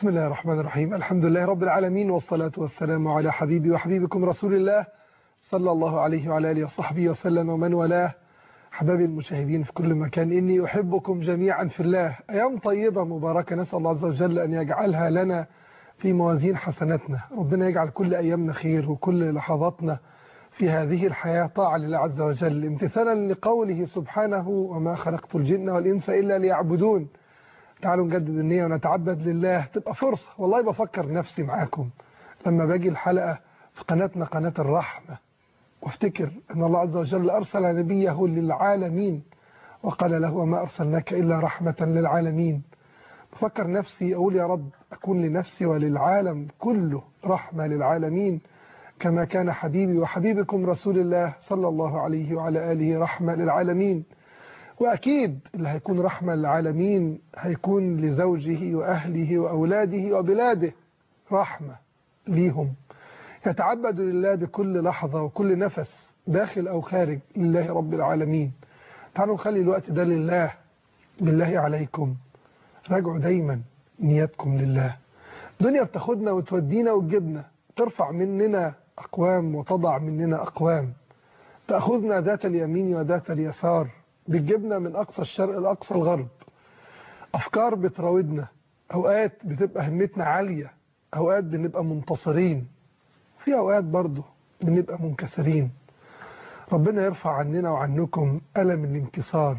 بسم الله الرحمن الرحيم الحمد لله رب العالمين والصلاة والسلام على حبيبي وحبيبكم رسول الله صلى الله عليه وعلى آله وصحبه وسلم ومن والاه حبايبي المشاهدين في كل مكان إني أحبكم جميعا في الله أيام طيبة مباركة نسأل الله عز وجل أن يجعلها لنا في موازين حسناتنا ربنا يجعل كل أيامنا خير وكل لحظاتنا في هذه الحياة طاعة لله عز وجل امتثالا لقوله سبحانه وما خلقت الجن والإنس إلا ليعبدون تعالوا نجدد النية ونتعبد لله تبقى فرصة والله بفكر نفسي معاكم لما باجي الحلقة في قناتنا قناة الرحمة وافتكر أن الله عز وجل أرسل نبيه للعالمين وقال له وما أرسلناك إلا رحمة للعالمين بفكر نفسي أقول يا رب أكون لنفسي وللعالم كله رحمة للعالمين كما كان حبيبي وحبيبكم رسول الله صلى الله عليه وعلى آله رحمة للعالمين وأكيد اللي هيكون رحمة للعالمين هيكون لزوجه وأهله وأولاده وبلاده رحمة ليهم يتعبد لله بكل لحظة وكل نفس داخل أو خارج لله رب العالمين تعالوا نخلي الوقت ده لله بالله عليكم راجعوا دايما نياتكم لله الدنيا بتاخدنا وتودينا وتجيبنا ترفع مننا أقوام وتضع مننا أقوام تأخذنا ذات اليمين وذات اليسار بتجيبنا من أقصى الشرق لأقصى الغرب أفكار بتراودنا أوقات بتبقى همتنا عالية أوقات بنبقى منتصرين في أوقات برضه بنبقى منكسرين ربنا يرفع عننا وعنكم ألم الانكسار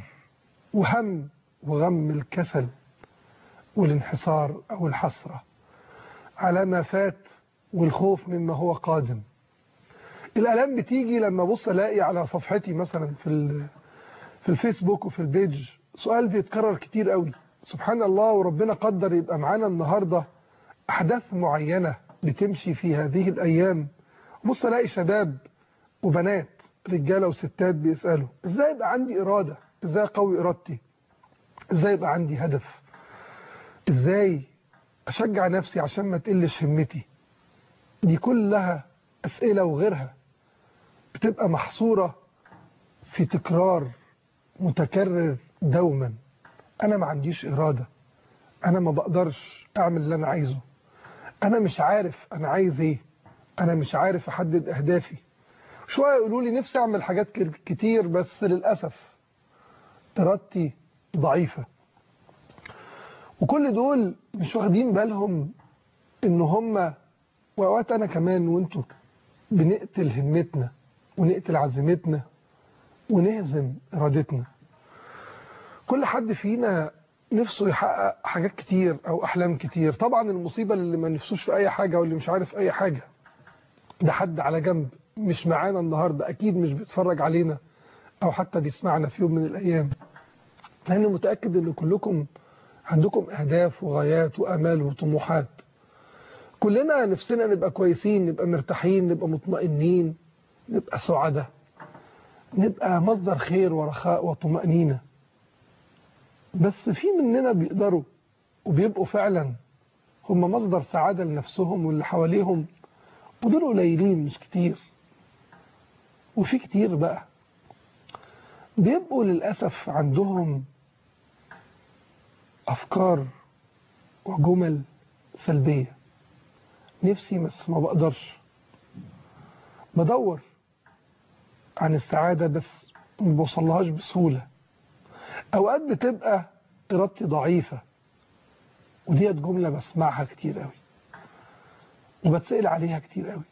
وهم وغم الكسل والانحسار أو الحسرة على ما فات والخوف مما هو قادم الألم بتيجي لما بص ألاقي على صفحتي مثلا في في الفيسبوك وفي البيج سؤال بيتكرر كتير قوي سبحان الله وربنا قدر يبقى معانا النهاردة أحداث معينة بتمشي في هذه الأيام بص ألاقي شباب وبنات رجالة وستات بيسألوا إزاي يبقى عندي إرادة إزاي قوي إرادتي إزاي يبقى عندي هدف إزاي أشجع نفسي عشان ما تقلش همتي دي كلها أسئلة وغيرها بتبقى محصورة في تكرار متكرر دوما أنا ما عنديش إرادة أنا ما بقدرش أعمل اللي أنا عايزه أنا مش عارف أنا عايز إيه أنا مش عارف أحدد أهدافي شوية يقولوا لي نفسي أعمل حاجات كتير بس للأسف إرادتي ضعيفة وكل دول مش واخدين بالهم إن هم وأوقات أنا كمان وأنتوا بنقتل همتنا ونقتل عزيمتنا ونهزم إرادتنا كل حد فينا نفسه يحقق حاجات كتير أو أحلام كتير طبعا المصيبة اللي ما نفسوش في أي حاجة واللي مش عارف أي حاجة ده حد على جنب مش معانا النهاردة أكيد مش بيتفرج علينا أو حتى بيسمعنا في يوم من الأيام لأنه متأكد أن كلكم عندكم أهداف وغايات وأمال وطموحات كلنا نفسنا نبقى كويسين نبقى مرتاحين نبقى مطمئنين نبقى سعداء نبقى مصدر خير ورخاء وطمأنينة بس في مننا بيقدروا وبيبقوا فعلا هم مصدر سعادة لنفسهم واللي حواليهم ودول قليلين مش كتير وفي كتير بقى بيبقوا للأسف عندهم أفكار وجمل سلبية نفسي بس ما بقدرش بدور عن السعادة بس ما بوصلهاش بسهولة أوقات بتبقى إرادتي ضعيفة وديت جملة بسمعها كتير قوي وبتسأل عليها كتير قوي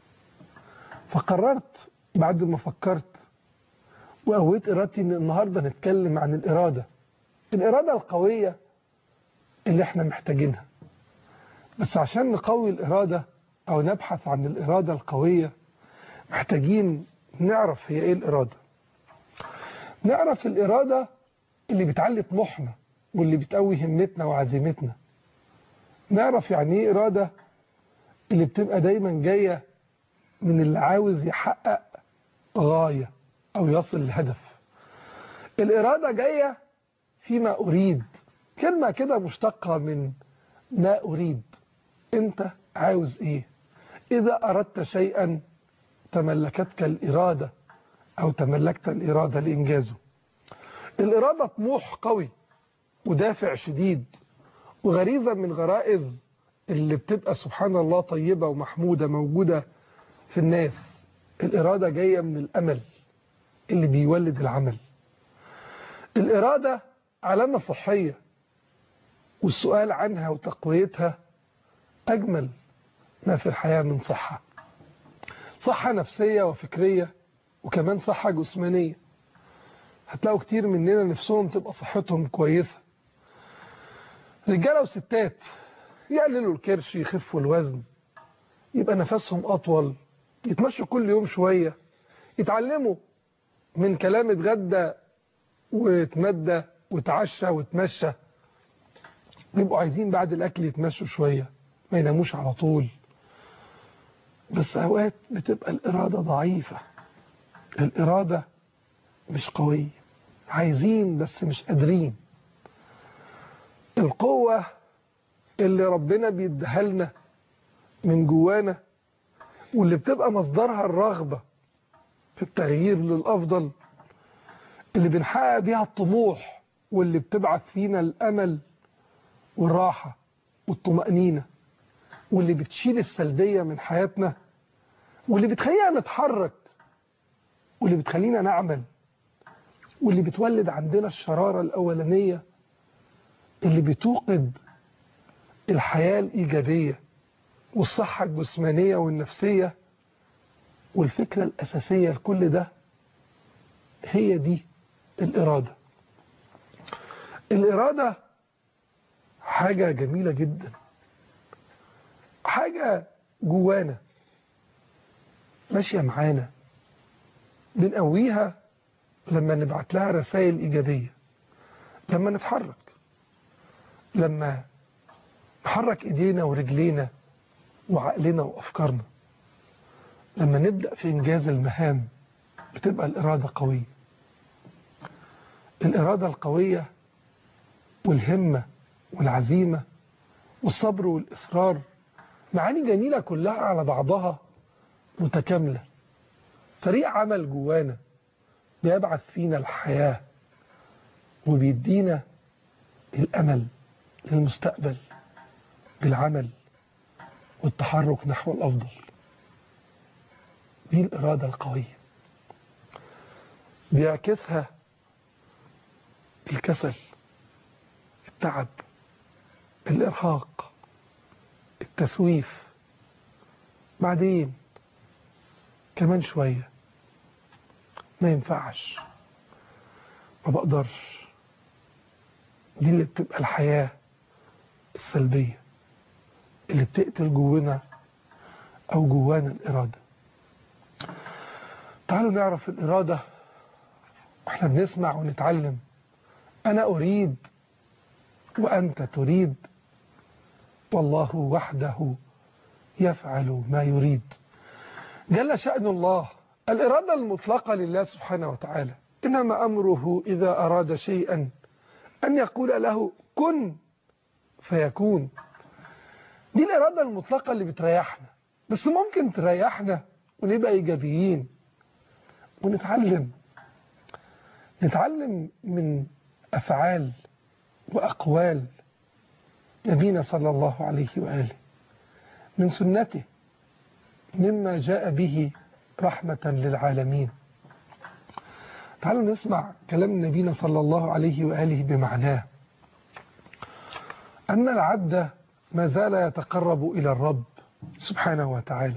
فقررت بعد ما فكرت وقويت إرادتي إن النهاردة نتكلم عن الإرادة الإرادة القوية اللي احنا محتاجينها بس عشان نقوي الإرادة أو نبحث عن الإرادة القوية محتاجين نعرف هي إيه الإرادة نعرف الإرادة اللي بتعلي طموحنا واللي بتقوي همتنا وعزيمتنا نعرف يعني إيه إرادة اللي بتبقى دايما جاية من اللي عاوز يحقق غاية أو يصل لهدف الإرادة جاية فيما أريد كلمة كده مشتقة من ما أريد أنت عاوز إيه إذا أردت شيئا تملكتك الإرادة أو تملكت الإرادة لإنجازه الإرادة طموح قوي ودافع شديد وغريزة من غرائز اللي بتبقى سبحان الله طيبة ومحمودة موجودة في الناس الإرادة جاية من الأمل اللي بيولد العمل الإرادة علامة صحية والسؤال عنها وتقويتها أجمل ما في الحياة من صحة صحة نفسية وفكرية وكمان صحة جسمانية هتلاقوا كتير مننا نفسهم تبقى صحتهم كويسة رجالة وستات يقللوا الكرش يخفوا الوزن يبقى نفسهم أطول يتمشوا كل يوم شوية يتعلموا من كلام اتغدى واتمدى وتعشى وتمشى يبقوا عايزين بعد الأكل يتمشوا شوية ما يناموش على طول بس أوقات بتبقى الإرادة ضعيفة الإرادة مش قوية عايزين بس مش قادرين القوة اللي ربنا بيديها لنا من جوانا واللي بتبقى مصدرها الرغبة في التغيير للأفضل اللي بنحقق بيها الطموح واللي بتبعث فينا الأمل والراحة والطمأنينة واللي بتشيل السلبية من حياتنا واللي بتخلينا نتحرك واللي بتخلينا نعمل واللي بتولد عندنا الشرارة الأولانية اللي بتوقد الحياة الإيجابية والصحة الجسمانية والنفسية والفكرة الأساسية لكل ده هي دي الإرادة الإرادة حاجة جميلة جدا حاجة جوانا ماشية معانا بنقويها لما نبعت لها رسائل إيجابية لما نتحرك لما نحرك إيدينا ورجلينا وعقلنا وأفكارنا لما نبدأ في إنجاز المهام بتبقى الإرادة قوية الإرادة القوية والهمة والعزيمة والصبر والإصرار معاني جميلة كلها على بعضها متكاملة فريق عمل جوانا بيبعث فينا الحياة وبيدينا الأمل للمستقبل بالعمل والتحرك نحو الأفضل دي الإرادة القوية بيعكسها الكسل التعب الإرهاق التسويف بعدين كمان شوية ما ينفعش ما بقدرش دي اللي بتبقى الحياة السلبية اللي بتقتل جوانا أو جوانا الإرادة تعالوا نعرف الإرادة احنا بنسمع ونتعلم أنا أريد وأنت تريد والله وحده يفعل ما يريد جل شأن الله الإرادة المطلقة لله سبحانه وتعالى إنما أمره إذا أراد شيئا أن يقول له كن فيكون دي الإرادة المطلقة اللي بتريحنا بس ممكن تريحنا ونبقى إيجابيين ونتعلم نتعلم من أفعال وأقوال نبينا صلى الله عليه وآله من سنته مما جاء به رحمة للعالمين تعالوا نسمع كلام نبينا صلى الله عليه وآله بمعناه أن العبد ما زال يتقرب إلى الرب سبحانه وتعالى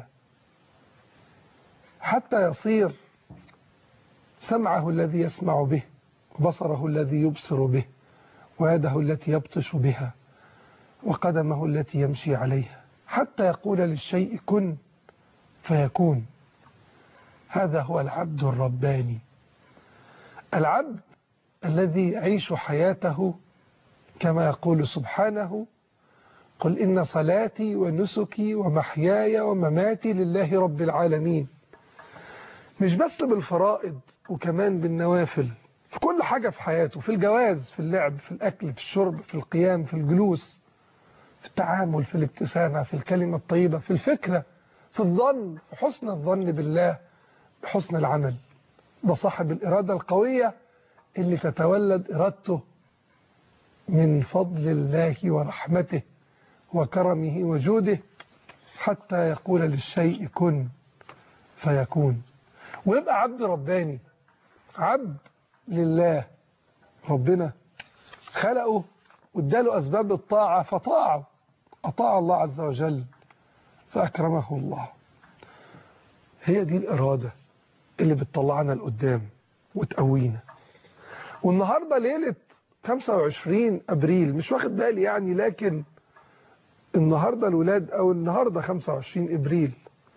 حتى يصير سمعه الذي يسمع به وبصره الذي يبصر به ويده التي يبطش بها وقدمه التي يمشي عليها حتى يقول للشيء كن فيكون هذا هو العبد الرباني العبد الذي يعيش حياته كما يقول سبحانه قل إن صلاتي ونسكي ومحياي ومماتي لله رب العالمين مش بس بالفرائض وكمان بالنوافل في كل حاجة في حياته في الجواز في اللعب في الأكل في الشرب في القيام في الجلوس في التعامل في الابتسامة في الكلمة الطيبة في الفكرة في الظن في حسن الظن بالله بحسن العمل ده صاحب الإرادة القوية اللي تتولد إرادته من فضل الله ورحمته وكرمه وجوده حتى يقول للشيء كن فيكون ويبقى عبد رباني عبد لله ربنا خلقه واداله أسباب الطاعة فطاعه أطاع الله عز وجل فأكرمه الله هي دي الإرادة اللي بتطلعنا لقدام وتقوينا والنهاردة ليلة 25 أبريل مش واخد بالي يعني لكن النهاردة الولاد أو النهاردة 25 إبريل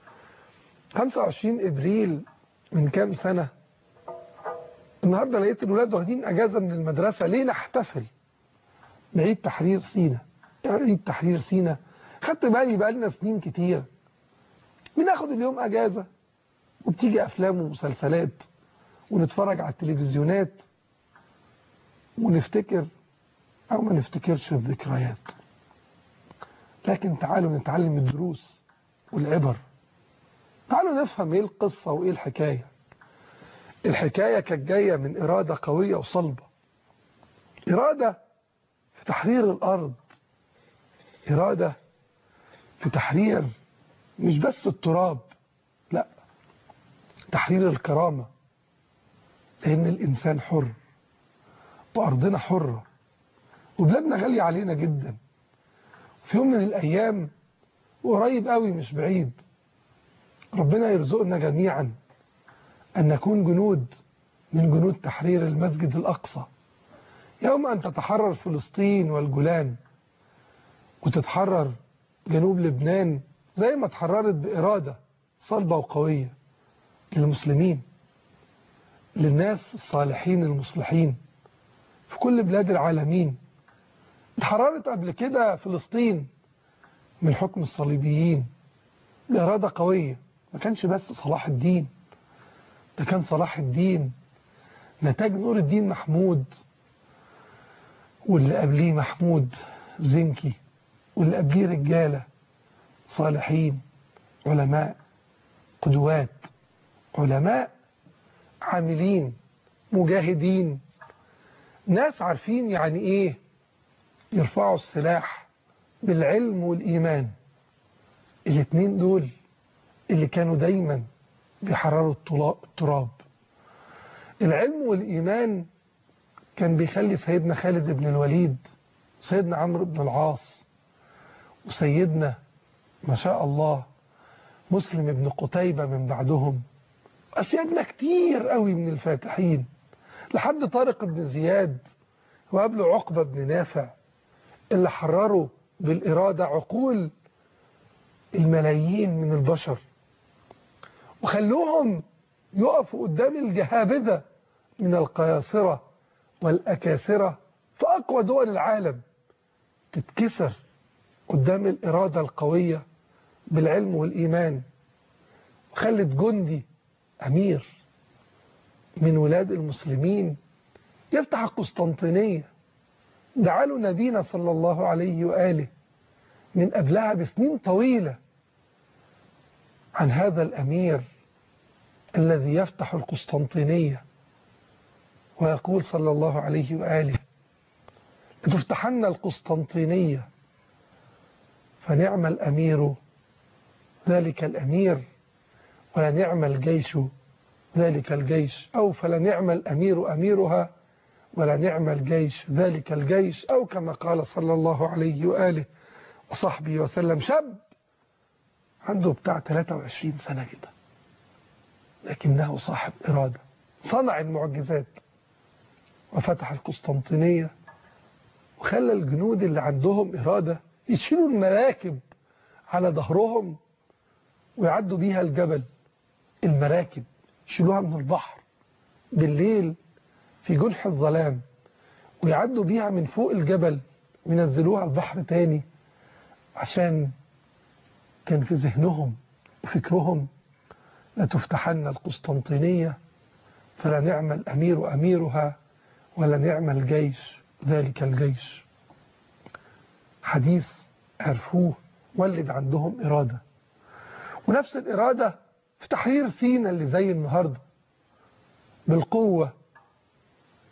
25 إبريل من كام سنة النهاردة لقيت الولاد واخدين أجازة من المدرسة ليه نحتفل بعيد تحرير سينا عيد تحرير سينا خدت بالي بقى لنا سنين كتير بناخد اليوم أجازة وبتيجي أفلام ومسلسلات ونتفرج على التلفزيونات ونفتكر أو ما نفتكرش الذكريات لكن تعالوا نتعلم الدروس والعبر تعالوا نفهم ايه القصة وايه الحكاية الحكاية كانت جاية من إرادة قوية وصلبة إرادة في تحرير الأرض إرادة في تحرير مش بس التراب لا تحرير الكرامة لأن الإنسان حر وأرضنا حرة وبلادنا غالية علينا جدا في يوم من الأيام وقريب قوي مش بعيد ربنا يرزقنا جميعا أن نكون جنود من جنود تحرير المسجد الأقصى يوم أن تتحرر فلسطين والجولان وتتحرر جنوب لبنان زي ما اتحررت بإرادة صلبة وقوية للمسلمين للناس الصالحين المصلحين في كل بلاد العالمين اتحررت قبل كده فلسطين من حكم الصليبيين بإرادة قوية ما كانش بس صلاح الدين ده كان صلاح الدين نتاج نور الدين محمود واللي قبليه محمود زنكي واللي قبليه رجالة صالحين علماء قدوات علماء عاملين مجاهدين ناس عارفين يعني ايه يرفعوا السلاح بالعلم والإيمان الاثنين دول اللي كانوا دايما بيحرروا التراب العلم والإيمان كان بيخلي سيدنا خالد بن الوليد وسيدنا عمرو بن العاص وسيدنا ما شاء الله مسلم بن قتيبة من بعدهم أسيادنا كتير قوي من الفاتحين لحد طارق بن زياد وقبله عقبة بن نافع اللي حرروا بالإرادة عقول الملايين من البشر وخلوهم يقفوا قدام الجهابذة من القياصرة والأكاسرة في أقوى دول العالم تتكسر قدام الإرادة القوية بالعلم والإيمان وخلت جندي أمير من ولاد المسلمين يفتح القسطنطينية دعاله نبينا صلى الله عليه وآله من قبلها بسنين طويلة عن هذا الأمير الذي يفتح القسطنطينية ويقول صلى الله عليه وآله لتفتحن القسطنطينية فنعم الأمير ذلك الأمير ولنعم الجيش ذلك الجيش أو فلنعم الأمير أميرها ولنعم الجيش ذلك الجيش أو كما قال صلى الله عليه وآله وصحبه وسلم شاب عنده بتاع 23 سنة كده لكنه صاحب إرادة صنع المعجزات وفتح القسطنطينية وخلى الجنود اللي عندهم إرادة يشيلوا المراكب على ظهرهم ويعدوا بيها الجبل المراكب يشيلوها من البحر بالليل في جنح الظلام ويعدوا بيها من فوق الجبل وينزلوها البحر تاني عشان كان في ذهنهم وفكرهم لتفتحن القسطنطينية فلنعم الأمير أميرها ولنعم الجيش ذلك الجيش حديث عرفوه ولد عندهم إرادة ونفس الإرادة في تحرير سينا اللي زي النهاردة بالقوة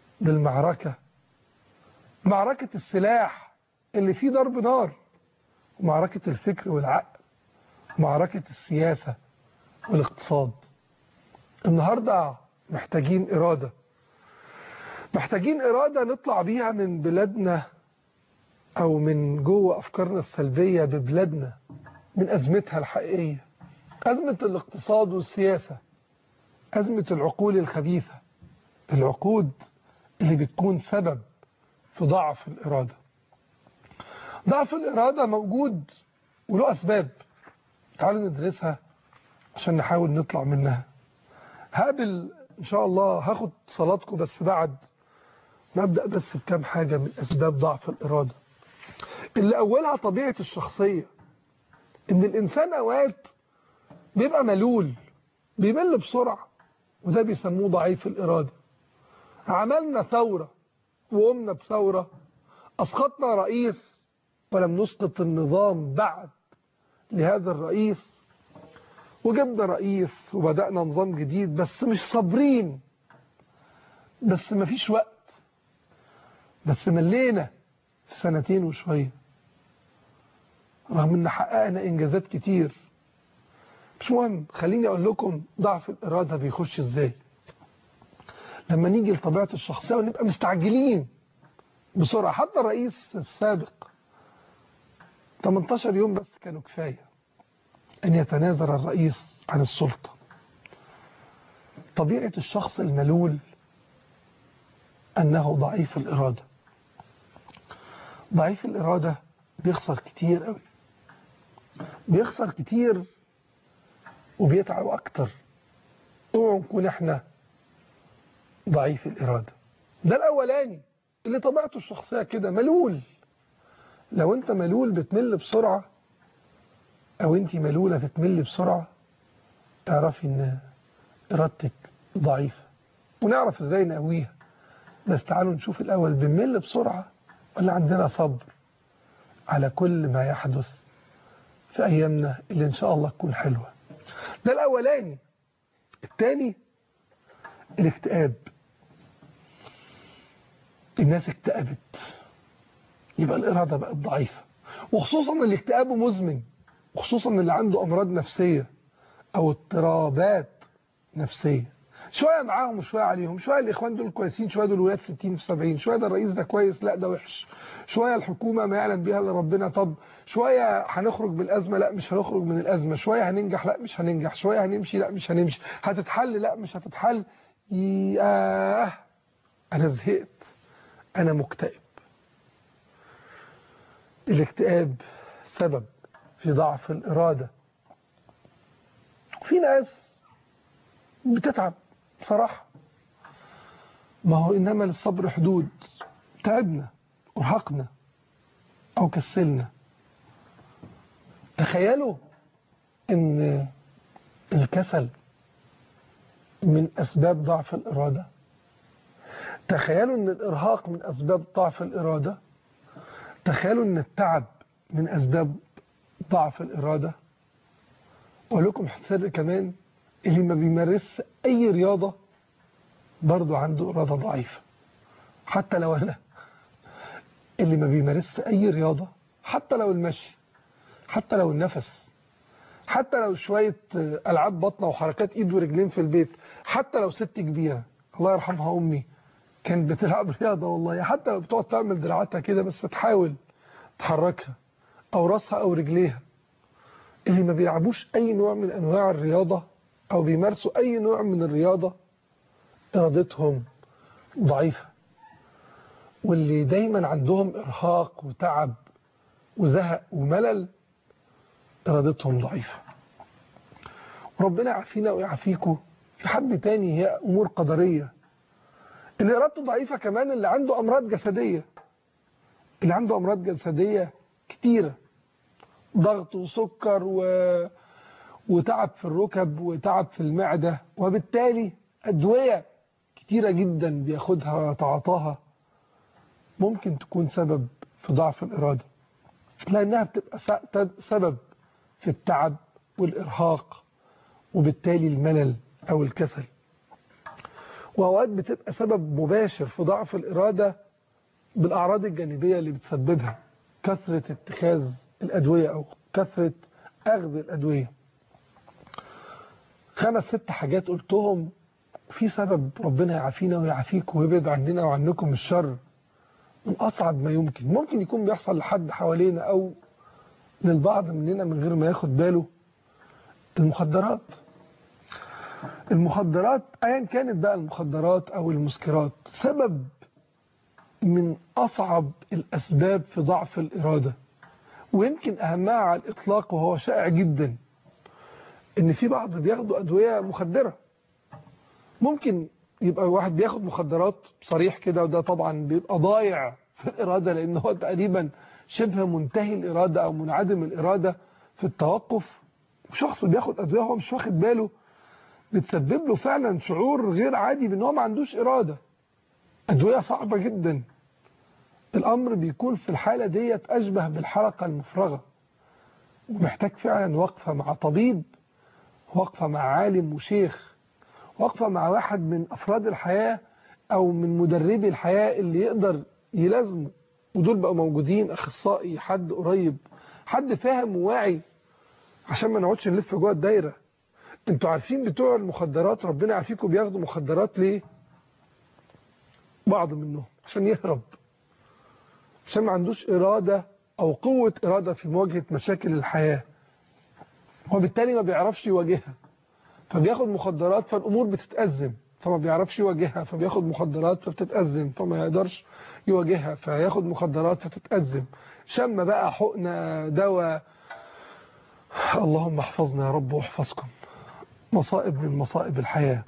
بالمعركة معركة السلاح اللي فيه ضرب نار ومعركة الفكر والعقل معركة السياسة والاقتصاد النهاردة محتاجين إرادة محتاجين إرادة نطلع بيها من بلادنا أو من جوه أفكارنا السلبية ببلادنا من أزمتها الحقيقية أزمة الاقتصاد والسياسة أزمة العقول الخبيثة العقود اللي بتكون سبب في ضعف الإرادة ضعف الإرادة موجود وله أسباب تعالوا ندرسها عشان نحاول نطلع منها هقابل إن شاء الله هاخد صلاتكم بس بعد نبدأ بس بكام حاجة من أسباب ضعف الإرادة اللي أولها طبيعة الشخصية إن الإنسان أوقات بيبقى ملول بيمل بسرعة وده بيسموه ضعيف الإرادة عملنا ثورة وقمنا بثورة أسقطنا رئيس ولم نسقط النظام بعد لهذا الرئيس وجبنا رئيس وبدأنا نظام جديد بس مش صابرين بس مفيش وقت بس ملينا في سنتين وشوية رغم ان حققنا انجازات كتير مش مهم خليني اقول لكم ضعف الاراده بيخش ازاي لما نيجي لطبيعه الشخصيه ونبقى مستعجلين بسرعه حتى الرئيس السابق 18 يوم بس كانوا كفايه ان يتنازل الرئيس عن السلطه طبيعه الشخص الملول انه ضعيف الاراده ضعيف الاراده بيخسر كتير قوي بيخسر كتير وبيتعب اكتر اوعوا نكون احنا ضعيف الاراده ده الاولاني اللي طبيعته الشخصيه كده ملول لو انت ملول بتمل بسرعه او انت ملوله بتمل بسرعه اعرفي ان ارادتك ضعيفه ونعرف ازاي نقويها بس تعالوا نشوف الاول بنمل بسرعه ولا عندنا صبر على كل ما يحدث في ايامنا اللي ان شاء الله تكون حلوه ده الاولاني الثاني الاكتئاب الناس اكتئبت يبقى الاراده بقت ضعيفه وخصوصا الاكتئاب مزمن وخصوصا اللي عنده امراض نفسيه او اضطرابات نفسيه شويه معاهم وشويه عليهم شويه الاخوان دول كويسين شويه دول ولاد 60 في 70 شويه ده الرئيس ده كويس لا ده وحش شويه الحكومه ما يعلم بها الا ربنا طب شويه هنخرج بالازمه لا مش هنخرج من الازمه شويه هننجح لا مش هننجح شويه هنمشي لا مش هنمشي هتتحل لا مش هتتحل ياه انا زهقت انا مكتئب الاكتئاب سبب في ضعف الاراده في ناس بتتعب بصراحة ما هو إنما للصبر حدود تعبنا ارهقنا أو كسلنا تخيلوا إن الكسل من أسباب ضعف الإرادة تخيلوا إن الإرهاق من أسباب ضعف الإرادة تخيلوا إن التعب من أسباب ضعف الإرادة ولكم سر كمان اللي ما بيمارس أي رياضة برضه عنده إرادة ضعيفة حتى لو أنا اللي ما بيمارس أي رياضة حتى لو المشي حتى لو النفس حتى لو شوية ألعاب بطنة وحركات إيد ورجلين في البيت حتى لو ست كبيرة الله يرحمها أمي كانت بتلعب رياضة والله حتى لو بتقعد تعمل دراعاتها كده بس تحاول تحركها أو راسها أو رجليها اللي ما بيلعبوش أي نوع من أنواع الرياضة أو بيمارسوا أي نوع من الرياضة إرادتهم ضعيفة واللي دايما عندهم إرهاق وتعب وزهق وملل إرادتهم ضعيفة وربنا يعافينا ويعافيكم في حد تاني هي أمور قدرية اللي إرادته ضعيفة كمان اللي عنده أمراض جسدية اللي عنده أمراض جسدية كتيرة ضغط وسكر و... وتعب في الركب وتعب في المعدة وبالتالي أدوية كتيرة جدا بياخدها ويتعاطاها ممكن تكون سبب في ضعف الإرادة لأنها بتبقى سبب في التعب والإرهاق وبالتالي الملل أو الكسل وأوقات بتبقى سبب مباشر في ضعف الإرادة بالأعراض الجانبية اللي بتسببها كثرة اتخاذ الأدوية أو كثرة أخذ الأدوية خمس ست حاجات قلتهم في سبب ربنا يعافينا ويعافيكم ويبعد عننا وعنكم الشر من أصعب ما يمكن ممكن يكون بيحصل لحد حوالينا أو للبعض مننا من غير ما ياخد باله المخدرات المخدرات ايا كانت بقى المخدرات او المسكرات سبب من اصعب الاسباب في ضعف الاراده ويمكن اهمها على الاطلاق وهو شائع جدا ان في بعض بياخدوا ادويه مخدره ممكن يبقى واحد بياخد مخدرات صريح كده وده طبعا بيبقى ضايع في الاراده لان هو تقريبا شبه منتهي الاراده او منعدم الاراده في التوقف شخص بياخد ادويه هو مش واخد باله بتسبب له فعلا شعور غير عادي بان هو ما عندوش اراده ادويه صعبه جدا الامر بيكون في الحاله ديت اشبه بالحلقه المفرغه ومحتاج فعلا وقفه مع طبيب وقفه مع عالم وشيخ وقفه مع واحد من افراد الحياه او من مدربي الحياه اللي يقدر يلازمه ودول بقوا موجودين اخصائي حد قريب حد فاهم وواعي عشان ما نقعدش نلف جوه الدايره انتوا عارفين بتوع المخدرات ربنا يعافيكم بياخدوا مخدرات ليه بعض منهم عشان يهرب عشان ما عندوش إرادة أو قوة إرادة في مواجهة مشاكل الحياة وبالتالي ما بيعرفش يواجهها فبياخد مخدرات فالأمور بتتأزم فما بيعرفش يواجهها فبياخد مخدرات فبتتأزم فما يقدرش يواجهها فياخد مخدرات فتتأزم شم بقى حقنة دواء اللهم احفظنا يا رب واحفظكم مصائب من مصائب الحياة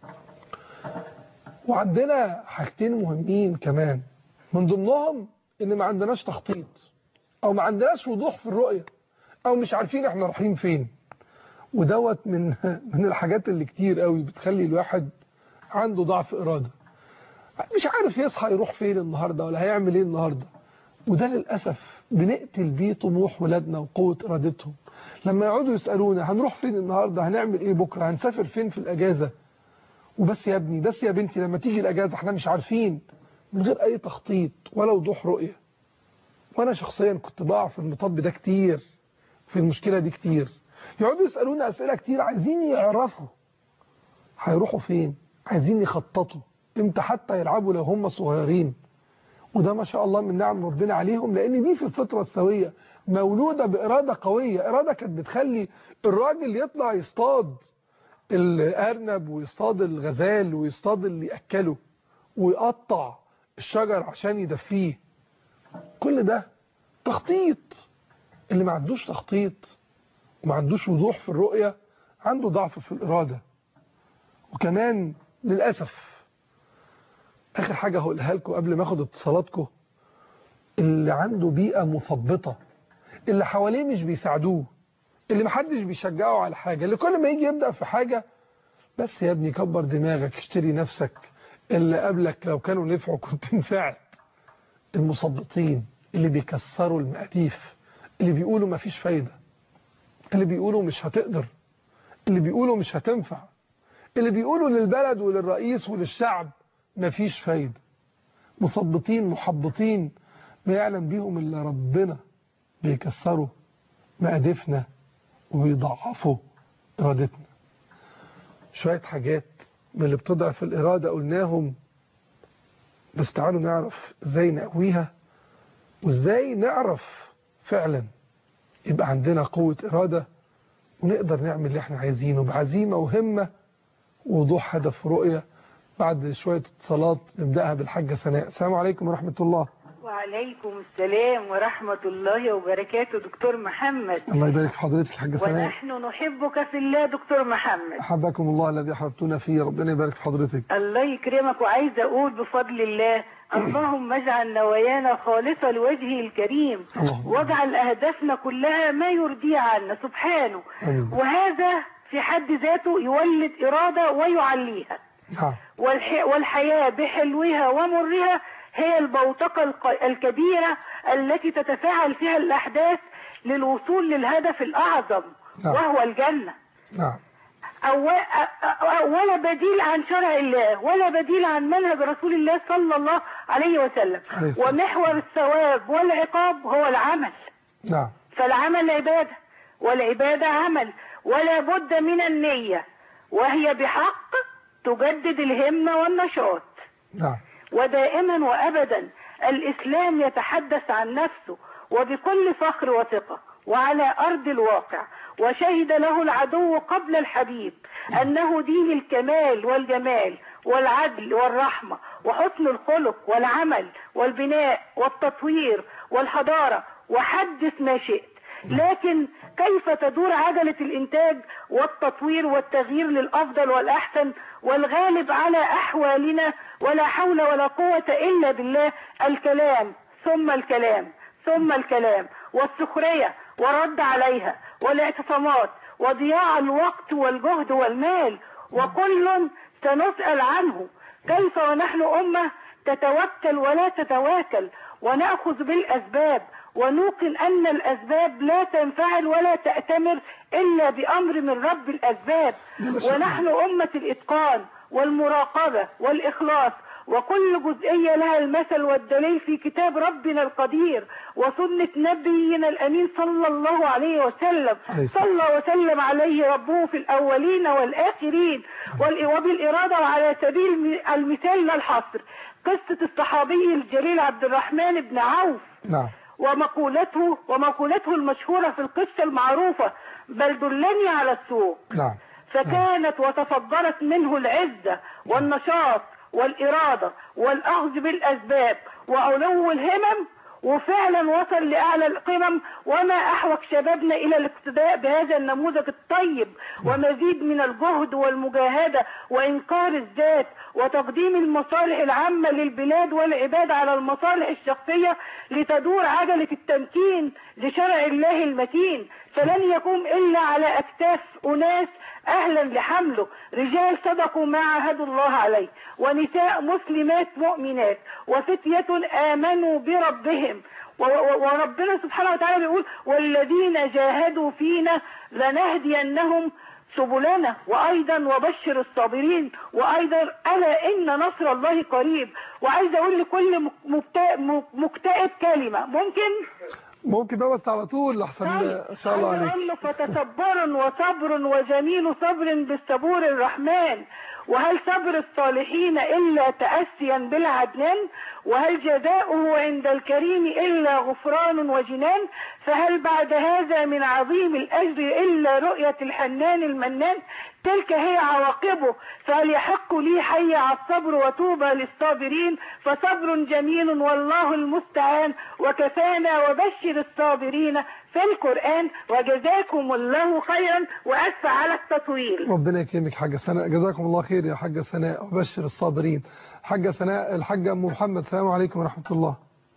وعندنا حاجتين مهمين كمان من ضمنهم ان ما عندناش تخطيط او ما عندناش وضوح في الرؤية او مش عارفين احنا رايحين فين ودوت من من الحاجات اللي كتير قوي بتخلي الواحد عنده ضعف إرادة مش عارف يصحى يروح فين النهاردة ولا هيعمل ايه النهاردة وده للأسف بنقتل بيه طموح ولادنا وقوة إرادتهم لما يقعدوا يسألونا هنروح فين النهاردة هنعمل ايه بكرة هنسافر فين في الأجازة وبس يا ابني بس يا بنتي لما تيجي الأجازة احنا مش عارفين من غير أي تخطيط ولا وضوح رؤية وأنا شخصيا كنت بقع في المطب ده كتير في المشكلة دي كتير يقعدوا يسألونا أسئلة كتير عايزين يعرفوا هيروحوا فين عايزين يخططوا امتى حتى يلعبوا لو هم صغيرين وده ما شاء الله من نعم ربنا عليهم لأن دي في الفطرة السوية مولودة بإرادة قوية إرادة كانت بتخلي الراجل يطلع يصطاد الأرنب ويصطاد الغزال ويصطاد اللي يأكله ويقطع الشجر عشان يدفيه كل ده تخطيط اللي ما عندوش تخطيط وما عندوش وضوح في الرؤية عنده ضعف في الإرادة وكمان للأسف آخر حاجة هقولها لكم قبل ما أخد اتصالاتكم اللي عنده بيئة مثبطة اللي حواليه مش بيساعدوه اللي محدش بيشجعه على حاجة اللي كل ما يجي يبدأ في حاجة بس يا ابني كبر دماغك اشتري نفسك اللي قبلك لو كانوا نفعوا كنت نفعت المثبطين اللي بيكسروا المقاديف اللي بيقولوا مفيش فايدة اللي بيقولوا مش هتقدر اللي بيقولوا مش هتنفع اللي بيقولوا للبلد وللرئيس وللشعب مفيش فايدة مثبطين محبطين ما يعلم بيهم إلا ربنا بيكسروا مقادفنا وبيضعفوا إرادتنا شوية حاجات من اللي بتضعف الإرادة قلناهم بس تعالوا نعرف ازاي نقويها وازاي نعرف فعلا يبقى عندنا قوة إرادة ونقدر نعمل اللي احنا عايزينه بعزيمة وهمة ووضوح هدف ورؤية بعد شوية اتصالات نبدأها بالحاجة سناء السلام عليكم ورحمة الله وعليكم السلام ورحمة الله وبركاته دكتور محمد الله يبارك في حضرتك الحاجة سناء ونحن نحبك في الله دكتور محمد أحبكم الله الذي أحببتنا فيه ربنا يبارك في حضرتك الله يكرمك وعايزة أقول بفضل الله اللهم اجعل نوايانا خالصة لوجهه الكريم اللهم. واجعل أهدافنا كلها ما يرضيه عنا سبحانه آمين. وهذا في حد ذاته يولد إرادة ويعليها نعم والح... والحياة بحلوها ومرها هي البوتقة الق... الكبيرة التي تتفاعل فيها الأحداث للوصول للهدف الأعظم نعم. وهو الجنة نعم أو... أ- ولا بديل عن شرع الله ولا بديل عن منهج رسول الله صلى الله عليه وسلم عليه الصلاة ومحور الثواب والعقاب هو العمل نعم فالعمل عبادة والعبادة عمل ولا بد من النية وهي بحق تجدد الهمة والنشاط نعم ودائما وابدا الاسلام يتحدث عن نفسه وبكل فخر وثقه وعلى ارض الواقع وشهد له العدو قبل الحبيب انه دين الكمال والجمال والعدل والرحمه وحسن الخلق والعمل والبناء والتطوير والحضاره وحدث ما شئت لكن كيف تدور عجلة الإنتاج والتطوير والتغيير للأفضل والأحسن والغالب على أحوالنا ولا حول ولا قوة إلا بالله الكلام ثم الكلام ثم الكلام والسخرية والرد عليها والاعتصامات وضياع الوقت والجهد والمال وكل سنسأل عنه كيف ونحن أمة تتوكل ولا تتواكل ونأخذ بالأسباب ونوقن أن الأسباب لا تنفعل ولا تأتمر إلا بأمر من رب الأسباب ونحن أمة الإتقان والمراقبة والإخلاص وكل جزئية لها المثل والدليل في كتاب ربنا القدير وسنة نبينا الأمين صلى الله عليه وسلم عليه الصلاة صلى وسلم عليه ربه في الأولين والآخرين وال- وبالإرادة وعلى سبيل المثال لا الحصر قصة الصحابي الجليل عبد الرحمن بن عوف نعم ومقولته ومقولته المشهورة في القصة المعروفة بل دلني على السوق نعم فكانت وتفجرت منه العزة والنشاط والإرادة والأخذ بالأسباب وعلو الهمم وفعلا وصل لأعلى القمم وما أحوج شبابنا إلى الاقتداء بهذا النموذج الطيب ومزيد من الجهد والمجاهدة وإنكار الذات وتقديم المصالح العامة للبلاد والعباد على المصالح الشخصية لتدور عجلة التمكين لشرع الله المتين فلن يقوم إلا على أكتاف أناس أهلا لحمله رجال صدقوا ما عاهدوا الله عليه ونساء مسلمات مؤمنات وفتية آمنوا بربهم و- و- وربنا سبحانه وتعالى بيقول والذين جاهدوا فينا لنهدينهم سبلنا وأيضا وبشر الصابرين وأيضا ألا إن نصر الله قريب وعايز أقول لكل مك- مكت- مكتئب كلمة ممكن ممكن بقى بس على طول لحسن ان شاء الله عايز عليك أقول له فتصبر وصبر وجميل صبر بالصبور الرحمن وهل صبر الصالحين إلا تأسيا بالعدنان وهل جزاؤه عند الكريم إلا غفران وجنان فهل بعد هذا من عظيم الأجر إلا رؤية الحنان المنان تلك هي عواقبه فهل يحق لي حي على الصبر وطوبى للصابرين فصبر جميل والله المستعان وكفانا وبشر الصابرين في القرآن وجزاكم الله خيرا وأسف على التطويل ربنا يكرمك حاجة سناء جزاكم الله خير يا حاجة سناء وبشر الصابرين حاجة سناء الحاجة أم محمد السلام عليكم ورحمة الله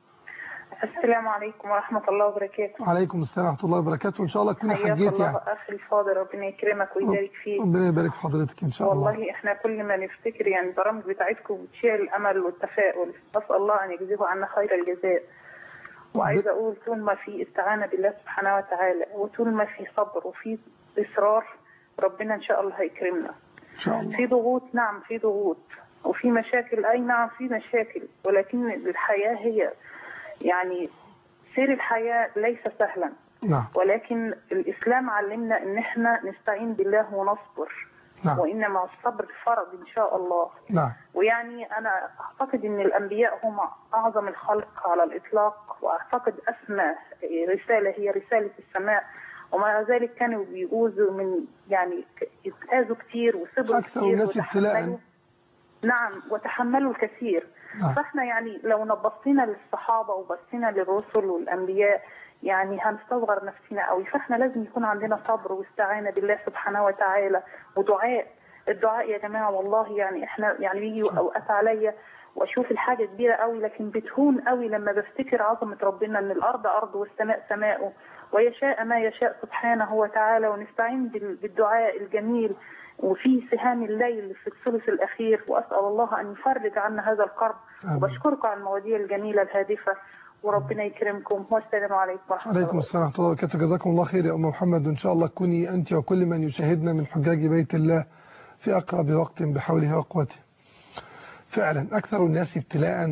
السلام عليكم ورحمة الله وبركاته وعليكم السلام ورحمة الله وبركاته وإن شاء الله تكوني حياك حجيت الله يعني أخي الفاضل ربنا يكرمك ويبارك فيك ربنا يبارك في حضرتك إن شاء الله والله احنا كل ما نفتكر يعني البرامج بتاعتكم بتشير الأمل والتفاؤل نسأل الله أن يجزيه عنا خير الجزاء وعايزة أقول طول ما في استعانة بالله سبحانه وتعالى وطول ما في صبر وفي إصرار ربنا إن شاء الله هيكرمنا إن شاء الله في ضغوط نعم في ضغوط وفي مشاكل أي نعم في مشاكل ولكن الحياة هي يعني سير الحياة ليس سهلا نعم ولكن الإسلام علمنا إن إحنا نستعين بالله ونصبر نعم وإن مع الصبر فرض إن شاء الله نعم ويعني أنا أعتقد إن الأنبياء هم أعظم الخلق على الإطلاق وأعتقد أسمى رسالة هي رسالة السماء ومع ذلك كانوا بيؤذوا من يعني اتآذوا كتير وصبروا أكثر كتير الناس ابتلاء. وتحملوا نعم وتحملوا الكثير نعم. فاحنا يعني لو نبصينا للصحابة وبصينا للرسل والأنبياء يعني هنستصغر نفسنا قوي فاحنا لازم يكون عندنا صبر واستعانة بالله سبحانه وتعالى ودعاء الدعاء يا جماعة والله يعني احنا يعني بيجي أوقات عليا واشوف الحاجة كبيرة قوي لكن بتهون قوي لما بفتكر عظمة ربنا ان الارض ارض والسماء سماؤه ويشاء ما يشاء سبحانه وتعالى ونستعين بال- بالدعاء الجميل وفي سهام الليل في الثلث الأخير وأسأل الله أن يفرج عنا هذا الكرب آمين. وبشكركم على المواضيع الجميلة الهادفة وربنا يكرمكم والسلام عليكم ورحمة الله عليكم السلام ورحمة الله وبركاته جزاكم الله خير يا أم محمد وإن شاء الله تكوني أنت وكل من يشاهدنا من حجاج بيت الله في أقرب وقت بحوله وقوته فعلا أكثر الناس ابتلاء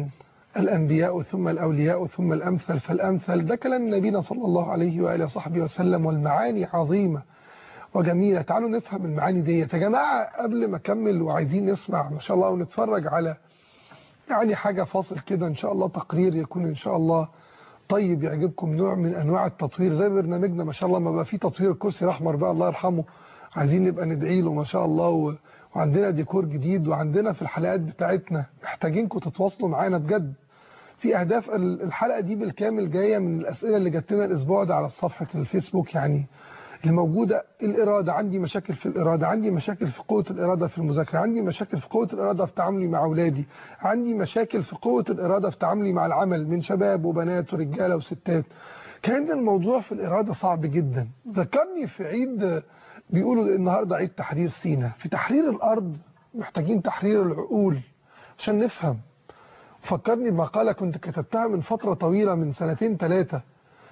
الأنبياء ثم الأولياء ثم الأمثل فالأمثل ده كلام نبينا صلى الله عليه وآله وصحبه وسلم والمعاني عظيمة وجميلة تعالوا نفهم المعاني دي يا جماعة قبل ما أكمل وعايزين نسمع ما شاء الله ونتفرج على يعني حاجة فاصل كده إن شاء الله تقرير يكون إن شاء الله طيب يعجبكم نوع من أنواع التطوير زي برنامجنا ما شاء الله ما بقى فيه تطوير الكرسي الأحمر بقى الله يرحمه عايزين نبقى ندعي له ما شاء الله و... وعندنا ديكور جديد وعندنا في الحلقات بتاعتنا محتاجينكم تتواصلوا معانا بجد في أهداف الحلقة دي بالكامل جاية من الأسئلة اللي جات لنا الأسبوع ده على صفحة الفيسبوك يعني اللي موجودة الإرادة عندي مشاكل في الإرادة عندي مشاكل في قوة الإرادة في المذاكرة عندي مشاكل في قوة الإرادة في تعاملي مع أولادي عندي مشاكل في قوة الإرادة في تعاملي مع العمل من شباب وبنات ورجالة وستات كان الموضوع في الإرادة صعب جدا ذكرني في عيد بيقولوا النهاردة عيد تحرير سينا في تحرير الأرض محتاجين تحرير العقول عشان نفهم فكرني بمقالة كنت كتبتها من فترة طويلة من سنتين ثلاثة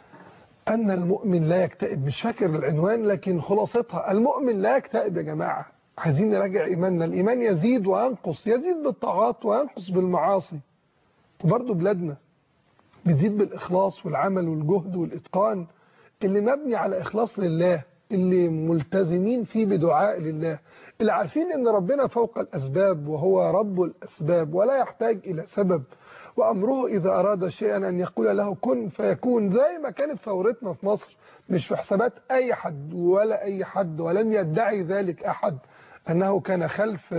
أن المؤمن لا يكتئب مش فاكر العنوان لكن خلاصتها المؤمن لا يكتئب يا جماعة عايزين نراجع إيماننا الإيمان يزيد وينقص يزيد بالطاعات وينقص بالمعاصي وبرضه بلادنا بتزيد بالإخلاص والعمل والجهد والإتقان اللي مبني على إخلاص لله اللي ملتزمين فيه بدعاء لله اللي عارفين ان ربنا فوق الأسباب وهو رب الأسباب ولا يحتاج إلى سبب وأمره إذا أراد شيئا أن يقول له كن فيكون زي ما كانت ثورتنا في مصر مش في حسابات أي حد ولا أي حد ولم يدعي ذلك أحد أنه كان خلف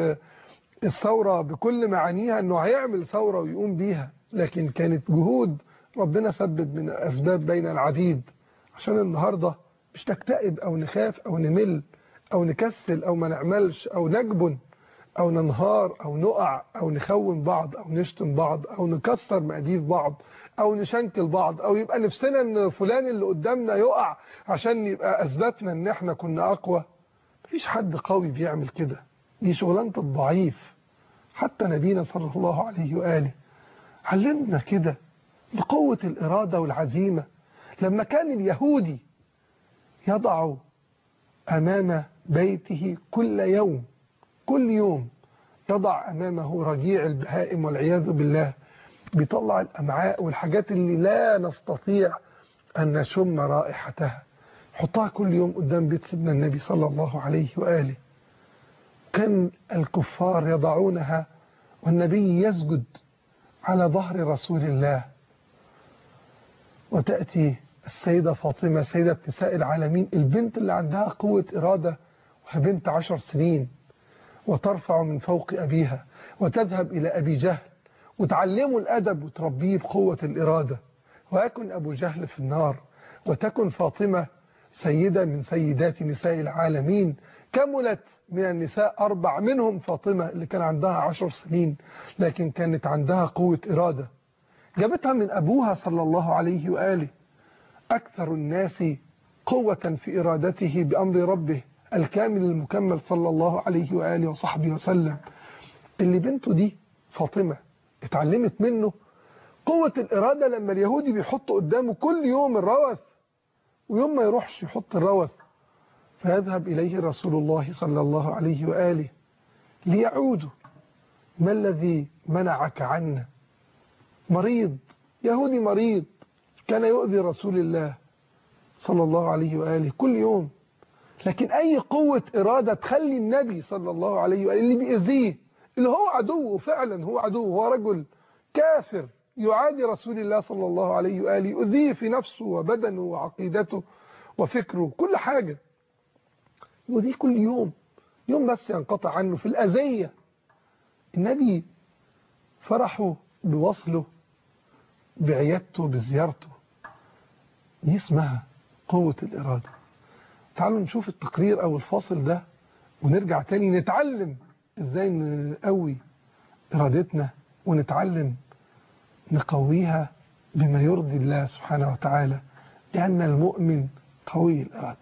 الثورة بكل معانيها أنه هيعمل ثورة ويقوم بيها لكن كانت جهود ربنا سبب من الأسباب بين العديد عشان النهاردة مش نكتئب أو نخاف أو نمل أو نكسل أو ما نعملش أو نجبن أو ننهار أو نقع أو نخون بعض أو نشتم بعض أو نكسر مقاديف بعض أو نشنكل بعض أو يبقى نفسنا أن فلان اللي قدامنا يقع عشان يبقى أثبتنا أن احنا كنا أقوى مفيش حد قوي بيعمل كده دي شغلانة الضعيف حتى نبينا صلى الله عليه وآله علمنا كده بقوة الإرادة والعزيمة لما كان اليهودي يضع أمام بيته كل يوم كل يوم يضع أمامه رجيع البهائم والعياذ بالله بيطلع الأمعاء والحاجات اللي لا نستطيع أن نشم رائحتها حطها كل يوم قدام بيت سيدنا النبي صلى الله عليه وآله كان الكفار يضعونها والنبي يسجد على ظهر رسول الله وتأتي السيدة فاطمة سيدة نساء العالمين البنت اللي عندها قوة إرادة وهي بنت عشر سنين وترفع من فوق أبيها وتذهب إلى أبي جهل وتعلمه الأدب وتربيه بقوة الإرادة ويكن أبو جهل في النار وتكن فاطمة سيدة من سيدات نساء العالمين كملت من النساء أربع منهم فاطمة اللي كان عندها عشر سنين لكن كانت عندها قوة إرادة جابتها من أبوها صلى الله عليه وآله أكثر الناس قوة في إرادته بأمر ربه الكامل المكمل صلى الله عليه وآله وصحبه وسلم اللي بنته دي فاطمة اتعلمت منه قوة الإرادة لما اليهودي بيحط قدامه كل يوم الروث ويوم ما يروحش يحط الروث فيذهب إليه رسول الله صلى الله عليه وآله ليعودوا ما الذي منعك عنا مريض يهودي مريض كان يؤذي رسول الله صلى الله عليه وآله كل يوم لكن أي قوة إرادة تخلي النبي صلى الله عليه وآله اللي بيأذيه اللي هو عدوه فعلا هو عدوه هو رجل كافر يعادي رسول الله صلى الله عليه وآله يؤذيه في نفسه وبدنه وعقيدته وفكره كل حاجة يؤذيه كل يوم يوم بس ينقطع عنه في الأذية النبي فرحه بوصله بعيادته بزيارته دي اسمها قوة الإرادة تعالوا نشوف التقرير أو الفاصل ده ونرجع تاني نتعلم إزاي نقوي إرادتنا ونتعلم نقويها بما يرضي الله سبحانه وتعالى لأن المؤمن قوي الإرادة